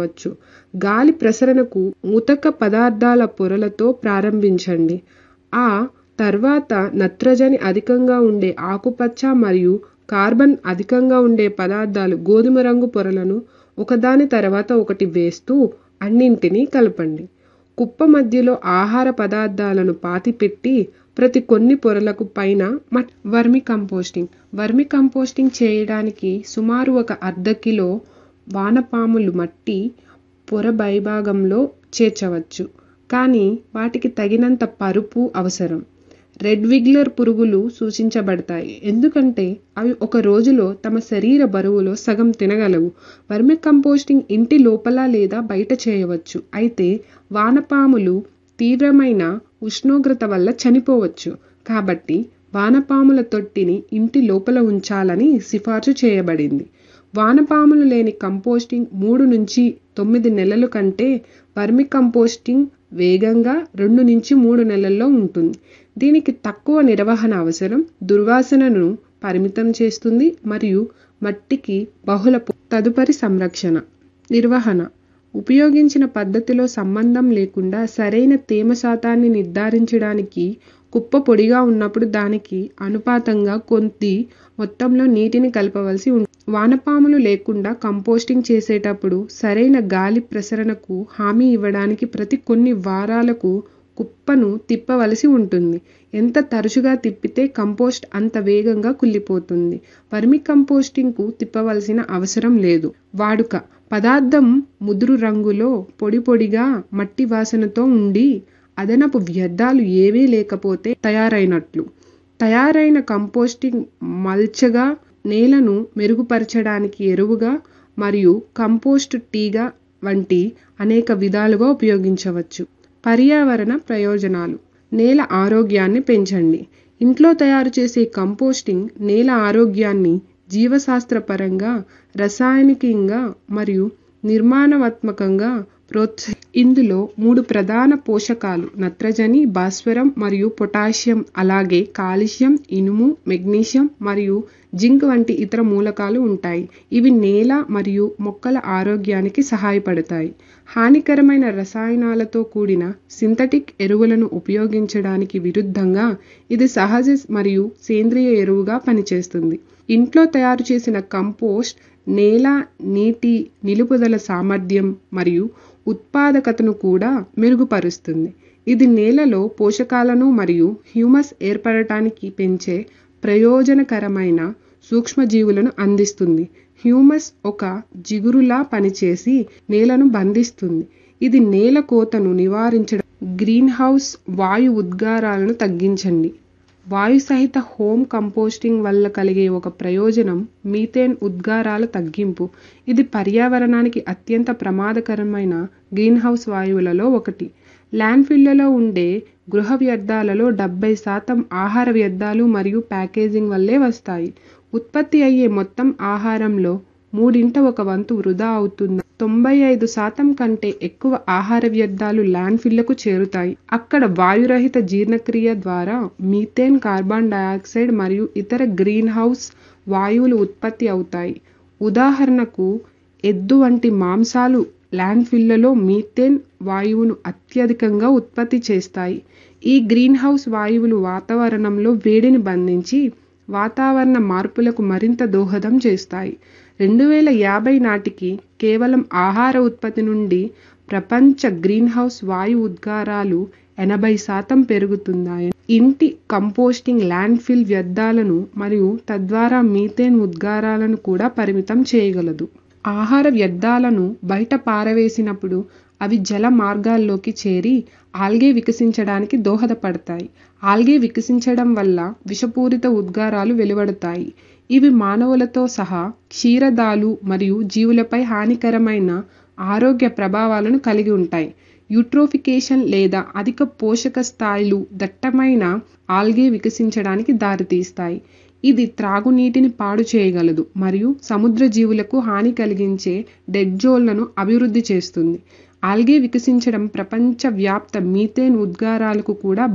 చేయవచ్చు గాలి ప్రసరణకు ముతక పదార్థాల పొరలతో ప్రారంభించండి ఆ తర్వాత నత్రజని అధికంగా ఉండే ఆకుపచ్చ మరియు కార్బన్ అధికంగా ఉండే పదార్థాలు గోధుమ రంగు పొరలను ఒకదాని తర్వాత ఒకటి వేస్తూ అన్నింటినీ కలపండి కుప్ప మధ్యలో ఆహార పదార్థాలను పాతిపెట్టి ప్రతి కొన్ని పొరలకు పైన మట్ వర్మి కంపోస్టింగ్ వర్మి కంపోస్టింగ్ చేయడానికి సుమారు ఒక అర్ధ కిలో వానపాములు మట్టి పొర పైభాగంలో చేర్చవచ్చు కానీ వాటికి తగినంత పరుపు అవసరం రెడ్ విగ్లర్ పురుగులు సూచించబడతాయి ఎందుకంటే అవి ఒక రోజులో తమ శరీర బరువులో సగం తినగలవు వర్మి కంపోస్టింగ్ ఇంటి లోపల లేదా బయట చేయవచ్చు అయితే వానపాములు తీవ్రమైన ఉష్ణోగ్రత వల్ల చనిపోవచ్చు కాబట్టి వానపాముల తొట్టిని ఇంటి లోపల ఉంచాలని సిఫార్సు చేయబడింది వానపాములు లేని కంపోస్టింగ్ మూడు నుంచి తొమ్మిది నెలల కంటే వర్మి కంపోస్టింగ్ వేగంగా రెండు నుంచి మూడు నెలల్లో ఉంటుంది దీనికి తక్కువ నిర్వహణ అవసరం దుర్వాసనను పరిమితం చేస్తుంది మరియు మట్టికి బహుళ తదుపరి సంరక్షణ నిర్వహణ ఉపయోగించిన పద్ధతిలో సంబంధం లేకుండా సరైన తేమ శాతాన్ని నిర్ధారించడానికి కుప్ప పొడిగా ఉన్నప్పుడు దానికి అనుపాతంగా కొద్ది మొత్తంలో నీటిని కలపవలసి ఉంటుంది వానపాములు లేకుండా కంపోస్టింగ్ చేసేటప్పుడు సరైన గాలి ప్రసరణకు హామీ ఇవ్వడానికి ప్రతి కొన్ని వారాలకు కుప్పను తిప్పవలసి ఉంటుంది ఎంత తరచుగా తిప్పితే కంపోస్ట్ అంత వేగంగా కుళ్ళిపోతుంది వర్మి కంపోస్టింగ్కు తిప్పవలసిన అవసరం లేదు వాడుక పదార్థం ముదురు రంగులో పొడి పొడిగా మట్టి వాసనతో ఉండి అదనపు వ్యర్థాలు ఏవీ లేకపోతే తయారైనట్లు తయారైన కంపోస్టింగ్ మల్చగా నేలను మెరుగుపరచడానికి ఎరువుగా మరియు కంపోస్ట్ టీగా వంటి అనేక విధాలుగా ఉపయోగించవచ్చు పర్యావరణ ప్రయోజనాలు నేల ఆరోగ్యాన్ని పెంచండి ఇంట్లో తయారు చేసే కంపోస్టింగ్ నేల ఆరోగ్యాన్ని జీవశాస్త్రపరంగా రసాయనికంగా మరియు నిర్మాణాత్మకంగా ప్రోత్స ఇందులో మూడు ప్రధాన పోషకాలు నత్రజని భాస్వరం మరియు పొటాషియం అలాగే కాల్షియం ఇనుము మెగ్నీషియం మరియు జింక్ వంటి ఇతర మూలకాలు ఉంటాయి ఇవి నేల మరియు మొక్కల ఆరోగ్యానికి సహాయపడతాయి హానికరమైన రసాయనాలతో కూడిన సింథటిక్ ఎరువులను ఉపయోగించడానికి విరుద్ధంగా ఇది సహజ మరియు సేంద్రియ ఎరువుగా పనిచేస్తుంది ఇంట్లో తయారు చేసిన కంపోస్ట్ నేల నీటి నిలుపుదల సామర్థ్యం మరియు ఉత్పాదకతను కూడా మెరుగుపరుస్తుంది ఇది నేలలో పోషకాలను మరియు హ్యూమస్ ఏర్పడటానికి పెంచే ప్రయోజనకరమైన సూక్ష్మజీవులను అందిస్తుంది హ్యూమస్ ఒక జిగురులా పనిచేసి నేలను బంధిస్తుంది ఇది నేల కోతను నివారించడం గ్రీన్ హౌస్ వాయు ఉద్గారాలను తగ్గించండి వాయు సహిత హోమ్ కంపోస్టింగ్ వల్ల కలిగే ఒక ప్రయోజనం మీథేన్ ఉద్గారాల తగ్గింపు ఇది పర్యావరణానికి అత్యంత ప్రమాదకరమైన గ్రీన్ హౌస్ వాయువులలో ఒకటి ల్యాండ్ఫిల్లలో ఉండే గృహ వ్యర్థాలలో డెబ్బై శాతం ఆహార వ్యర్థాలు మరియు ప్యాకేజింగ్ వల్లే వస్తాయి ఉత్పత్తి అయ్యే మొత్తం ఆహారంలో మూడింట ఒక వంతు వృధా అవుతుంది తొంభై ఐదు శాతం కంటే ఎక్కువ ఆహార వ్యర్థాలు ల్యాండ్ఫిల్లకు చేరుతాయి అక్కడ వాయురహిత జీర్ణక్రియ ద్వారా మీథేన్ కార్బన్ డయాక్సైడ్ మరియు ఇతర గ్రీన్ హౌస్ వాయువులు ఉత్పత్తి అవుతాయి ఉదాహరణకు ఎద్దు వంటి మాంసాలు ల్యాండ్ఫిల్లలో మీథేన్ వాయువును అత్యధికంగా ఉత్పత్తి చేస్తాయి ఈ గ్రీన్ హౌస్ వాయువులు వాతావరణంలో వేడిని బంధించి వాతావరణ మార్పులకు మరింత దోహదం చేస్తాయి రెండు వేల యాభై నాటికి కేవలం ఆహార ఉత్పత్తి నుండి ప్రపంచ గ్రీన్ హౌస్ వాయు ఉద్గారాలు ఎనభై శాతం పెరుగుతున్నాయి ఇంటి కంపోస్టింగ్ ల్యాండ్ఫిల్ వ్యర్థాలను మరియు తద్వారా మీథేన్ ఉద్గారాలను కూడా పరిమితం చేయగలదు ఆహార వ్యర్థాలను బయట పారవేసినప్పుడు అవి జల మార్గాల్లోకి చేరి ఆల్గే వికసించడానికి దోహదపడతాయి ఆల్గే వికసించడం వల్ల విషపూరిత ఉద్గారాలు వెలువడతాయి ఇవి మానవులతో సహా క్షీరదాలు మరియు జీవులపై హానికరమైన ఆరోగ్య ప్రభావాలను కలిగి ఉంటాయి యూట్రోఫికేషన్ లేదా అధిక పోషక స్థాయిలు దట్టమైన ఆల్గే వికసించడానికి దారితీస్తాయి ఇది త్రాగునీటిని పాడు చేయగలదు మరియు సముద్ర జీవులకు హాని కలిగించే డెడ్ జోన్లను అభివృద్ధి చేస్తుంది ఆల్గే వికసించడం ప్రపంచవ్యాప్త మీథేన్ ఉద్గారాలకు కూడా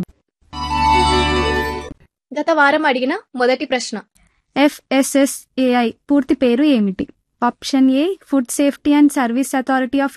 గత వారం అడిగిన మొదటి ప్రశ్న ఎఫ్ఎస్ఎస్ఏఐ పూర్తి పేరు ఏమిటి option A food safety and service authority of